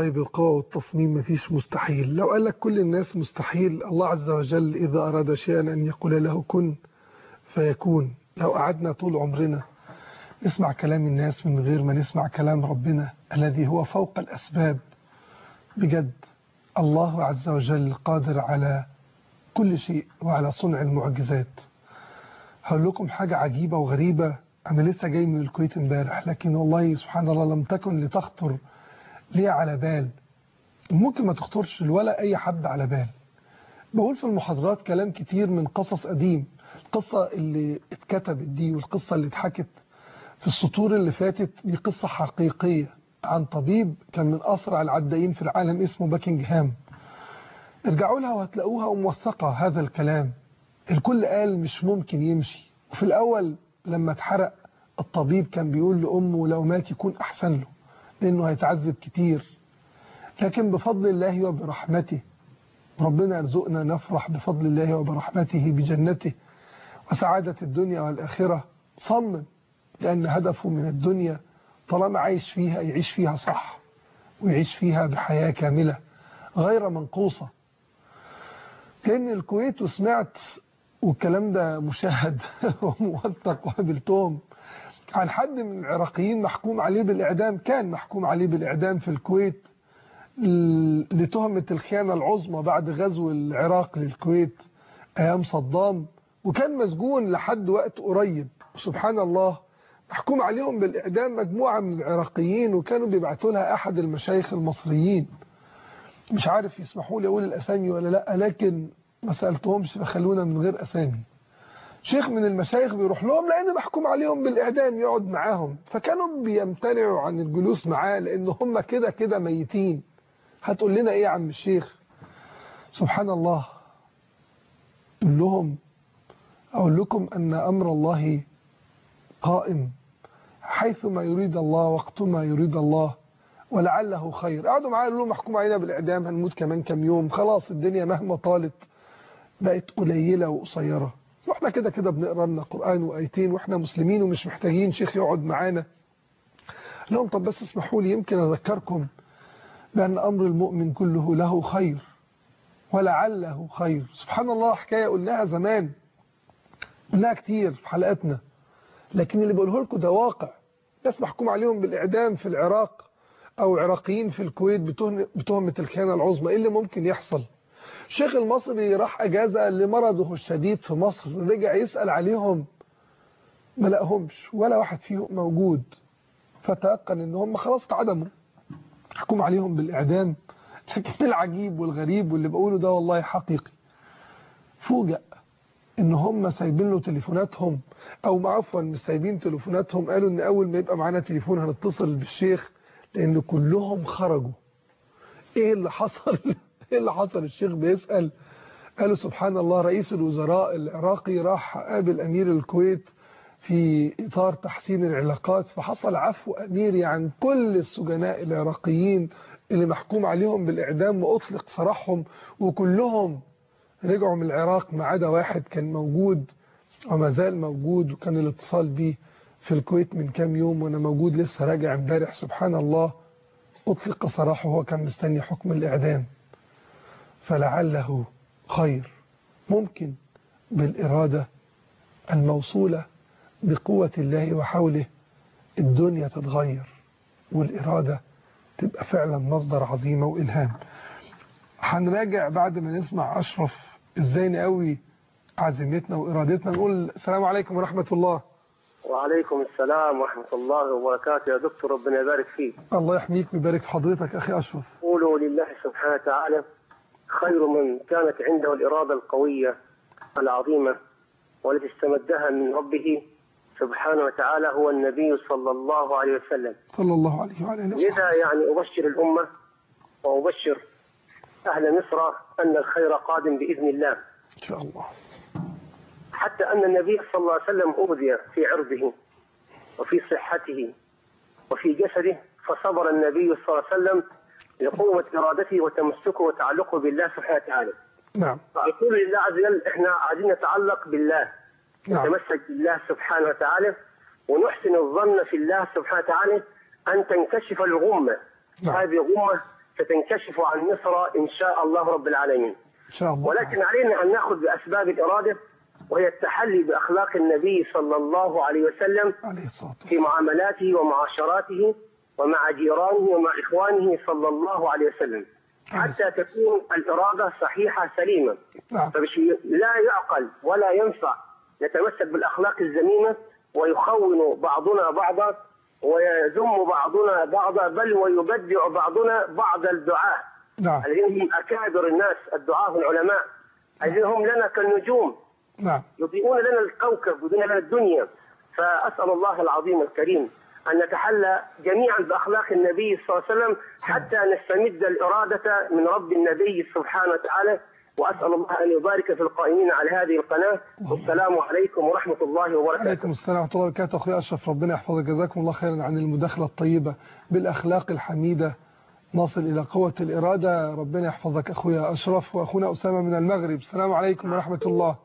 الله بالقوة والتصميم مفيش مستحيل لو قال لك كل الناس مستحيل الله عز وجل إذا أراد شيئا أن يقول له كن فيكون لو قعدنا طول عمرنا نسمع كلام الناس من غير ما نسمع كلام ربنا الذي هو فوق الأسباب بجد الله عز وجل قادر على كل شيء وعلى صنع المعجزات هقول لكم حاجة عجيبة وغريبة أنا لسه جاي من الكويت امبارح لكن والله سبحان الله لم تكن لتخطر لي على بال ممكن ما تخطرش ولا أي حد على بال بقول في المحاضرات كلام كتير من قصص قديم القصة اللي اتكتبت دي والقصة اللي اتحكت في السطور اللي فاتت دي قصة حقيقية عن طبيب كان من أسرع العدائين في العالم اسمه باكنجهام ارجعوا لها وهتلاقوها وموثقة هذا الكلام الكل قال مش ممكن يمشي وفي الأول لما اتحرق الطبيب كان بيقول لأمه لو مات يكون أحسن له لأنه هيتعذب كتير لكن بفضل الله وبرحمته ربنا يرزقنا نفرح بفضل الله وبرحمته بجنته وسعادة الدنيا والآخرة صمم لأن هدفه من الدنيا طالما عايش فيها يعيش فيها صح ويعيش فيها بحياة كاملة غير منقوصة كان الكويت وسمعت والكلام ده مشاهد وموثق وقابلتهم عن حد من العراقيين محكوم عليه بالإعدام كان محكوم عليه بالإعدام في الكويت لتهمة الخيانة العظمى بعد غزو العراق للكويت أيام صدام وكان مسجون لحد وقت قريب سبحان الله محكوم عليهم بالإعدام مجموعة من العراقيين وكانوا بيبعتوا لها أحد المشايخ المصريين مش عارف يسمحوا لي أقول الأسامي ولا لأ لكن ما سألتهمش فخلونا من غير أسامي شيخ من المشايخ بيروح لهم لأن محكوم عليهم بالإعدام يقعد معاهم فكانوا بيمتنعوا عن الجلوس معاه لأن هم كده كده ميتين هتقول لنا إيه يا عم الشيخ سبحان الله قل لهم أقول لكم أن أمر الله قائم حيث ما يريد الله وقت ما يريد الله ولعله خير قعدوا معاه قالوا له محكوم علينا بالإعدام هنموت كمان كام يوم خلاص الدنيا مهما طالت بقت قليلة وقصيرة واحنا كده كده بنقرا لنا قرآن وآيتين واحنا مسلمين ومش محتاجين شيخ يقعد معانا لهم طب بس اسمحوا لي يمكن أذكركم بأن أمر المؤمن كله له خير ولعله خير سبحان الله حكاية قلناها زمان قلناها كتير في حلقاتنا لكن اللي بقوله لكم ده واقع ناس محكوم عليهم بالإعدام في العراق أو عراقيين في الكويت بتهمة الخيانة العظمى إيه اللي ممكن يحصل الشيخ المصري راح أجازة لمرضه الشديد في مصر رجع يسأل عليهم ما لقهمش ولا واحد فيهم موجود فتيقن ان هم خلاص اتعدموا حكم عليهم بالإعدام لكن العجيب والغريب واللي بقوله ده والله حقيقي فوجئ ان هم سايبين له تليفوناتهم او عفوا مش سايبين تليفوناتهم قالوا ان اول ما يبقى معانا تليفون هنتصل بالشيخ لان كلهم خرجوا ايه اللي حصل ايه اللي حصل الشيخ بيسأل قالوا سبحان الله رئيس الوزراء العراقي راح قابل امير الكويت في اطار تحسين العلاقات فحصل عفو اميري عن كل السجناء العراقيين اللي محكوم عليهم بالاعدام واطلق سراحهم وكلهم رجعوا من العراق ما عدا واحد كان موجود وما زال موجود وكان الاتصال بيه في الكويت من كام يوم وانا موجود لسه راجع امبارح سبحان الله اطلق سراحه وهو كان مستني حكم الاعدام فلعله خير ممكن بالإرادة الموصولة بقوة الله وحوله الدنيا تتغير والإرادة تبقى فعلا مصدر عظيمة وإلهام هنراجع بعد ما نسمع أشرف إزاي نقوي عزيمتنا وإرادتنا نقول السلام عليكم ورحمة الله وعليكم السلام ورحمة الله وبركاته يا دكتور ربنا يبارك فيك الله يحميك ويبارك في حضرتك أخي أشرف قولوا لله سبحانه وتعالى خير من كانت عنده الإرادة القوية العظيمة والتي استمدها من ربه سبحانه وتعالى هو النبي صلى الله عليه وسلم صلى الله عليه وعلى آله لذا وسلم يعني أبشر الأمة وأبشر أهل مصر أن الخير قادم بإذن الله إن شاء الله حتى أن النبي صلى الله عليه وسلم أوذي في عرضه وفي صحته وفي جسده فصبر النبي صلى الله عليه وسلم لقوة إرادته وتمسكه وتعلقه بالله سبحانه وتعالى نعم يقول لله عز وجل احنا عايزين نتعلق بالله نعم نتمسك بالله سبحانه وتعالى ونحسن الظن في الله سبحانه وتعالى أن تنكشف الغمة نعم. هذه غمة ستنكشف عن مصر إن شاء الله رب العالمين إن شاء الله ولكن علينا أن نأخذ بأسباب الإرادة وهي التحلي بأخلاق النبي صلى الله عليه وسلم عليه الصلاة في والسلام معاملاته ومعاشراته ومع جيرانه ومع إخوانه صلى الله عليه وسلم حتى تكون الإرادة صحيحة سليمة نعم فمش لا يعقل ولا ينفع نتمسك بالأخلاق الذميمة ويخون بعضنا بعضا ويذم بعضنا بعضا بل ويبدع بعضنا بعض الدعاة نعم الذين هم أكابر الناس الدعاة العلماء الذين هم لنا كالنجوم نعم يضيئون لنا الكوكب ويضيئون لنا الدنيا فأسأل الله العظيم الكريم أن نتحلى جميعا بأخلاق النبي صلى الله عليه وسلم حتى نستمد الإرادة من رب النبي سبحانه وتعالى وأسأل الله أن يبارك في القائمين على هذه القناة والسلام عليكم ورحمة الله وبركاته عليكم السلام ورحمة الله وبركاته أخوي أشرف ربنا يحفظك جزاكم الله خيرا عن المداخلة الطيبة بالأخلاق الحميدة نصل إلى قوة الإرادة ربنا يحفظك أخويا أشرف وأخونا أسامة من المغرب السلام عليكم ورحمة الله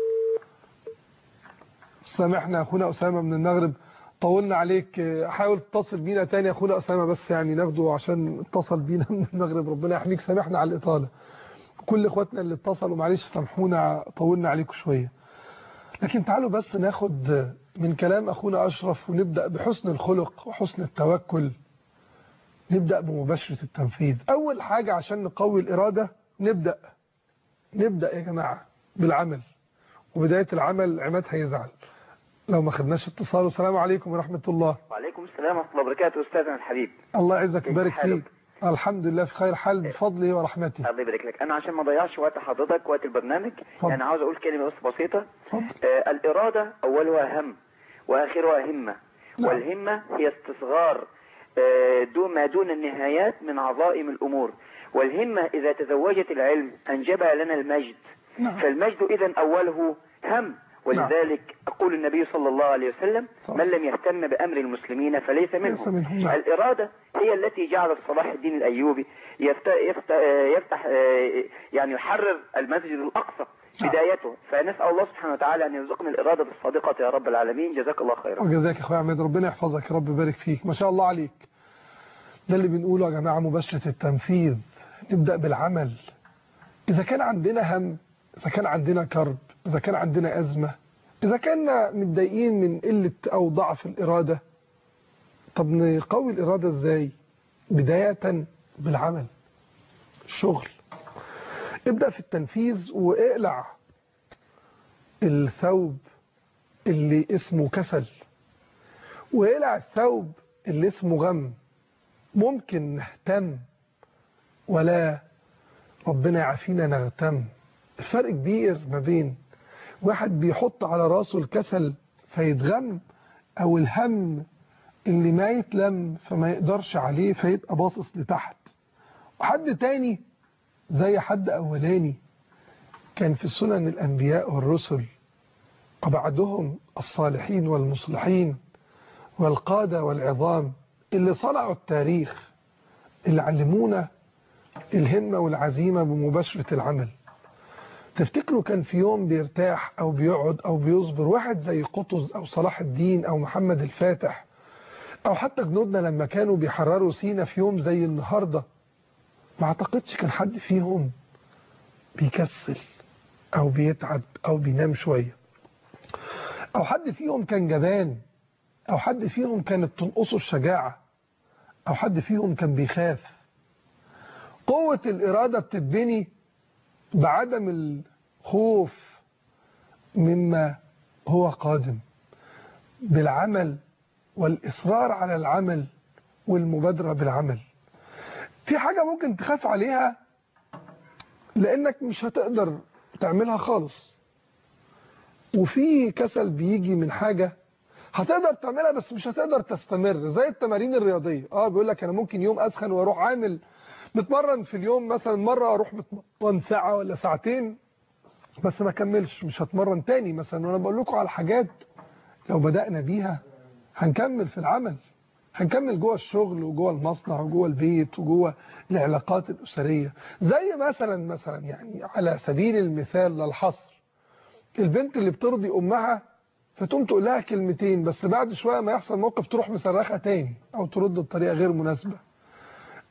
سامحنا أخونا أسامة من المغرب طولنا عليك حاول تتصل بينا تاني أخونا أسامة بس يعني ناخده عشان اتصل بينا من المغرب ربنا يحميك سامحنا على الإطالة كل إخواتنا اللي اتصلوا معلش سامحونا طولنا عليكم شوية لكن تعالوا بس ناخد من كلام أخونا أشرف ونبدأ بحسن الخلق وحسن التوكل نبدأ بمباشرة التنفيذ أول حاجة عشان نقوي الإرادة نبدأ نبدأ يا جماعة بالعمل وبداية العمل عماد هيزعل لو ما خدناش اتصال والسلام عليكم ورحمة الله وعليكم السلام ورحمة الله وبركاته أستاذنا الحبيب الله يعزك كيف ويبارك حالك؟ فيك الحمد لله في خير حال بفضله ورحمته الله يبارك لك أنا عشان ما أضيعش وقت حضرتك وقت البرنامج اتفضل. يعني عاوز أقول كلمة بس بسيطة اتفضل. آه الإرادة أولها هم وآخرها همة نعم. والهمة هي استصغار آه دون ما دون النهايات من عظائم الأمور والهمة إذا تزوجت العلم أنجبها لنا المجد نعم. فالمجد إذا أوله هم ولذلك أقول النبي صلى الله عليه وسلم صح. من لم يهتم بأمر المسلمين فليس منهم, منهم، نعم. الإرادة هي التي جعلت صلاح الدين الأيوبي يفتح, يفتح, يفتح يعني يحرر المسجد الأقصى نعم. بدايته فنسأل الله سبحانه وتعالى أن يرزقنا الإرادة الصادقة يا رب العالمين جزاك الله خيرا وجزاك يا اخويا عماد ربنا يحفظك يا رب يبارك فيك ما شاء الله عليك ده اللي بنقوله يا جماعة مباشرة التنفيذ نبدأ بالعمل إذا كان عندنا هم إذا كان عندنا كرب إذا كان عندنا أزمة إذا كنا متضايقين من قلة أو ضعف الإرادة طب نقوي الإرادة إزاي بداية بالعمل الشغل ابدأ في التنفيذ واقلع الثوب اللي اسمه كسل واقلع الثوب اللي اسمه غم ممكن نهتم ولا ربنا يعافينا نغتم الفرق كبير ما بين واحد بيحط على راسه الكسل فيتغم او الهم اللي ما يتلم فما يقدرش عليه فيبقى باصص لتحت وحد تاني زي حد اولاني كان في سنن الانبياء والرسل وبعدهم الصالحين والمصلحين والقادة والعظام اللي صنعوا التاريخ اللي علمونا الهمة والعزيمة بمباشرة العمل تفتكروا كان في يوم بيرتاح أو بيقعد أو بيصبر واحد زي قطز أو صلاح الدين أو محمد الفاتح أو حتى جنودنا لما كانوا بيحرروا سينا في يوم زي النهاردة ما اعتقدش كان حد فيهم بيكسل أو بيتعب أو بينام شوية أو حد فيهم كان جبان أو حد فيهم كانت تنقصه الشجاعة أو حد فيهم كان بيخاف قوة الإرادة بتتبني بعدم الخوف مما هو قادم بالعمل والإصرار على العمل والمبادرة بالعمل في حاجة ممكن تخاف عليها لأنك مش هتقدر تعملها خالص وفي كسل بيجي من حاجة هتقدر تعملها بس مش هتقدر تستمر زي التمارين الرياضية اه بيقول لك انا ممكن يوم اسخن واروح عامل متمرن في اليوم مثلا مرة اروح متمرن ساعة ولا ساعتين بس ما كملش مش هتمرن تاني مثلا وانا بقول لكم على حاجات لو بدأنا بيها هنكمل في العمل هنكمل جوه الشغل وجوه المصنع وجوه البيت وجوه العلاقات الأسرية زي مثلا مثلا يعني على سبيل المثال للحصر البنت اللي بترضي أمها فتقوم تقول لها كلمتين بس بعد شوية ما يحصل موقف تروح مصرخة تاني أو ترد بطريقة غير مناسبة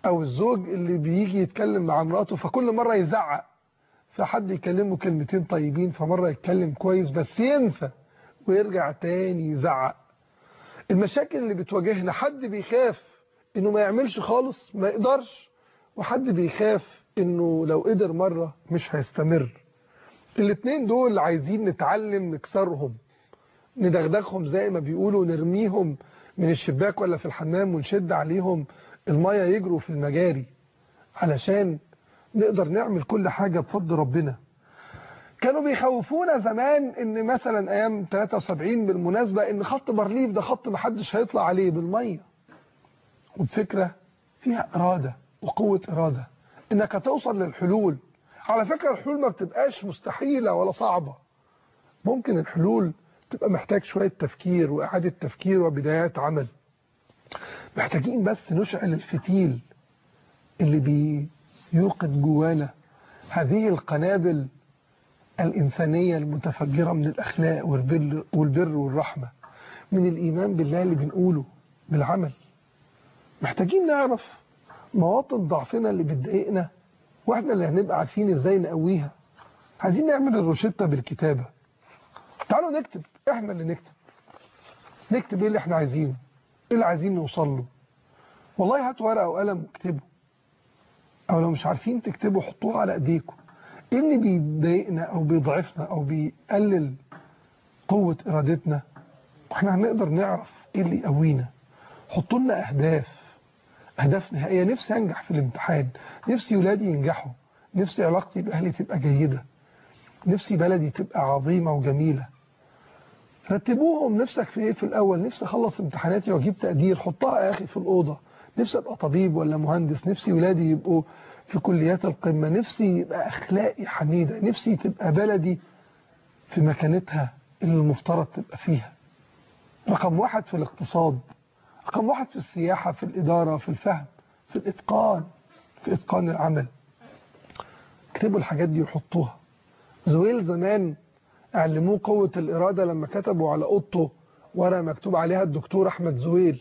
او الزوج اللي بيجي يتكلم مع مراته فكل مرة يزعق فحد يكلمه كلمتين طيبين فمرة يتكلم كويس بس ينسى ويرجع تاني يزعق المشاكل اللي بتواجهنا حد بيخاف انه ما يعملش خالص ما يقدرش وحد بيخاف انه لو قدر مرة مش هيستمر الاتنين دول عايزين نتعلم نكسرهم ندغدغهم زي ما بيقولوا نرميهم من الشباك ولا في الحمام ونشد عليهم المية يجروا في المجاري علشان نقدر نعمل كل حاجة بفضل ربنا كانوا بيخوفونا زمان ان مثلا ايام 73 بالمناسبة ان خط بارليف ده خط محدش هيطلع عليه بالمية والفكرة فيها ارادة وقوة ارادة انك هتوصل للحلول على فكرة الحلول ما بتبقاش مستحيلة ولا صعبة ممكن الحلول تبقى محتاج شوية تفكير وإعادة تفكير وبدايات عمل محتاجين بس نشعل الفتيل اللي بيوقد جوانا هذه القنابل الإنسانية المتفجرة من الأخلاق والبر, والبر والرحمة من الإيمان بالله اللي بنقوله بالعمل محتاجين نعرف مواطن ضعفنا اللي بتضايقنا واحنا اللي هنبقى عارفين ازاي نقويها عايزين نعمل الروشتة بالكتابة تعالوا نكتب احنا اللي نكتب نكتب ايه اللي احنا عايزينه ايه اللي عايزين نوصل له والله هاتوا ورقة وقلم واكتبوا او لو مش عارفين تكتبوا حطوها على ايديكم ايه اللي بيضايقنا او بيضعفنا او بيقلل قوة ارادتنا احنا هنقدر نعرف ايه اللي يقوينا حطوا لنا اهداف اهداف نهائيه نفسي انجح في الامتحان نفسي ولادي ينجحوا نفسي علاقتي باهلي تبقى جيده نفسي بلدي تبقى عظيمه وجميله رتبوهم نفسك في ايه في الاول نفسي اخلص امتحاناتي واجيب تقدير حطها يا اخي في الاوضه نفسي ابقى طبيب ولا مهندس نفسي ولادي يبقوا في كليات القمه نفسي يبقى اخلاقي حميده نفسي تبقى بلدي في مكانتها اللي المفترض تبقى فيها رقم واحد في الاقتصاد رقم واحد في السياحة في الإدارة في الفهم في الإتقان في إتقان العمل اكتبوا الحاجات دي وحطوها زويل زمان علموه قوة الإرادة لما كتبوا على أوضته ورقة مكتوب عليها الدكتور أحمد زويل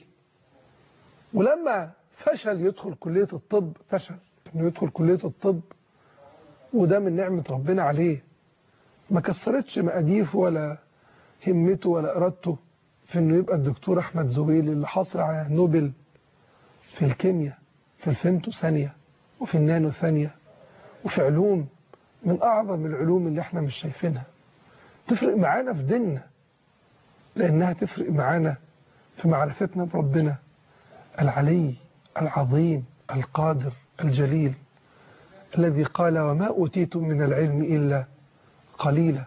ولما فشل يدخل كلية الطب فشل انه يدخل كلية الطب وده من نعمة ربنا عليه ما كسرتش مقاديفه ولا همته ولا إرادته في انه يبقى الدكتور احمد زويل اللي حصل على نوبل في الكيمياء في الفيمتو ثانية وفي النانو ثانية وفي علوم من اعظم العلوم اللي احنا مش شايفينها تفرق معانا في ديننا لانها تفرق معانا في معرفتنا بربنا العلي العظيم القادر الجليل الذي قال وما أوتيتم من العلم إلا قليلا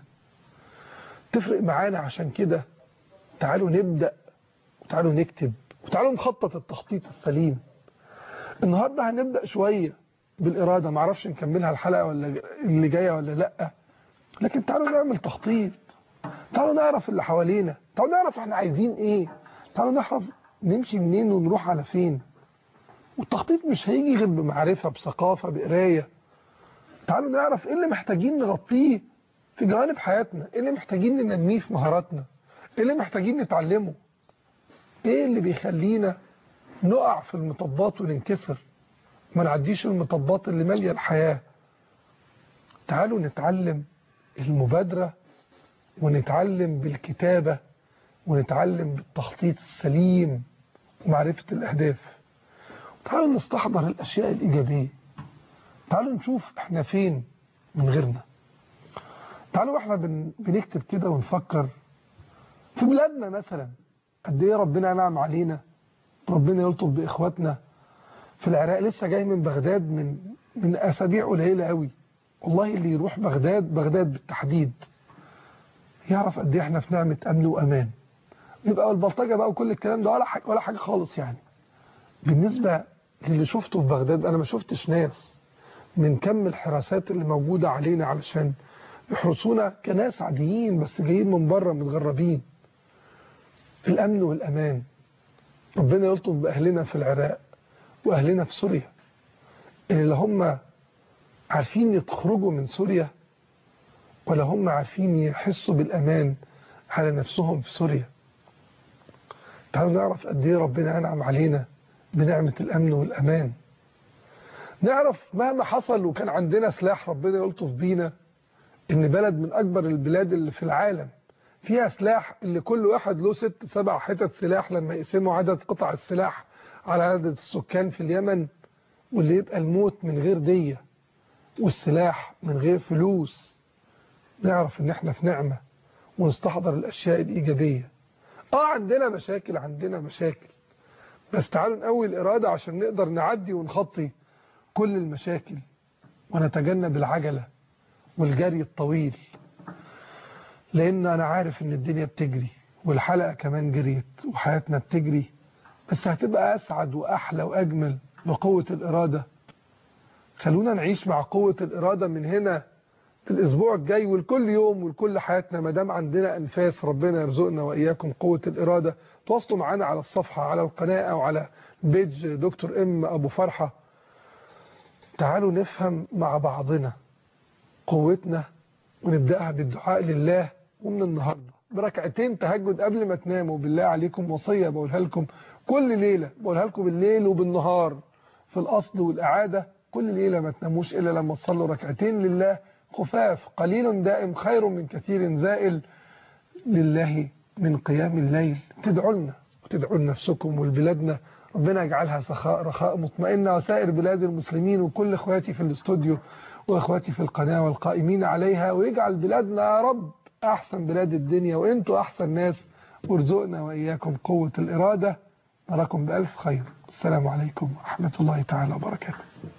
تفرق معانا عشان كده تعالوا نبدأ وتعالوا نكتب وتعالوا نخطط التخطيط السليم النهاردة هنبدأ شوية بالإرادة معرفش نكملها الحلقة ولا اللي جاية ولا لأ لكن تعالوا نعمل تخطيط تعالوا نعرف اللي حوالينا تعالوا نعرف احنا عايزين ايه تعالوا نعرف نمشي منين ونروح على فين والتخطيط مش هيجي غير بمعرفة بثقافة بقراية تعالوا نعرف ايه اللي محتاجين نغطيه في جوانب حياتنا ايه اللي محتاجين ننميه في مهاراتنا ايه اللي محتاجين نتعلمه ايه اللي بيخلينا نقع في المطبات وننكسر ما نعديش المطبات اللي مالية الحياة تعالوا نتعلم المبادرة ونتعلم بالكتابة ونتعلم بالتخطيط السليم ومعرفة الأهداف تعالوا نستحضر الأشياء الإيجابية تعالوا نشوف احنا فين من غيرنا تعالوا احنا بن... بنكتب كده ونفكر في بلادنا مثلا قد ايه ربنا نعم علينا ربنا يلطف باخواتنا في العراق لسه جاي من بغداد من من اسابيع قليله قوي والله اللي يروح بغداد بغداد بالتحديد يعرف قد ايه احنا في نعمه امن وامان يبقى البلطجه بقى وكل الكلام ده ولا حاجه ولا حاجه خالص يعني بالنسبه للي شفته في بغداد انا ما شفتش ناس من كم الحراسات اللي موجوده علينا علشان يحرسونا كناس عاديين بس جايين من بره متغربين في الأمن والأمان ربنا يلطف بأهلنا في العراق وأهلنا في سوريا اللي لا هم عارفين يخرجوا من سوريا ولا هم عارفين يحسوا بالأمان على نفسهم في سوريا تعالوا نعرف قد ايه ربنا أنعم علينا بنعمة الأمن والأمان نعرف مهما حصل وكان عندنا سلاح ربنا يلطف بينا ان بلد من اكبر البلاد اللي في العالم فيها سلاح اللي كل واحد له ست سبع حتت سلاح لما يقسموا عدد قطع السلاح على عدد السكان في اليمن واللي يبقى الموت من غير دية والسلاح من غير فلوس نعرف ان احنا في نعمة ونستحضر الاشياء الايجابية اه عندنا مشاكل عندنا مشاكل بس تعالوا نقوي الإرادة عشان نقدر نعدي ونخطي كل المشاكل ونتجنب العجلة والجري الطويل لأن أنا عارف إن الدنيا بتجري والحلقة كمان جريت وحياتنا بتجري بس هتبقى أسعد وأحلى وأجمل بقوة الإرادة خلونا نعيش مع قوة الإرادة من هنا الأسبوع الجاي والكل يوم والكل حياتنا ما دام عندنا أنفاس ربنا يرزقنا وإياكم قوة الإرادة تواصلوا معنا على الصفحة على القناة أو على بيج دكتور إم أبو فرحة تعالوا نفهم مع بعضنا قوتنا ونبدأها بالدعاء لله ومن النهاردة بركعتين تهجد قبل ما تناموا بالله عليكم وصية بقولها لكم كل ليلة بقولها لكم بالليل وبالنهار في الأصل والإعادة كل ليلة ما تناموش إلا لما تصلوا ركعتين لله خفاف قليل دائم خير من كثير زائل لله من قيام الليل تدعوا لنا وتدعوا لنفسكم ولبلادنا ربنا يجعلها سخاء رخاء مطمئنة وسائر بلاد المسلمين وكل اخواتي في الاستوديو واخواتي في القناة والقائمين عليها ويجعل بلادنا يا رب احسن بلاد الدنيا وانتوا احسن ناس وارزقنا واياكم قوة الارادة نراكم بألف خير السلام عليكم ورحمة الله تعالى وبركاته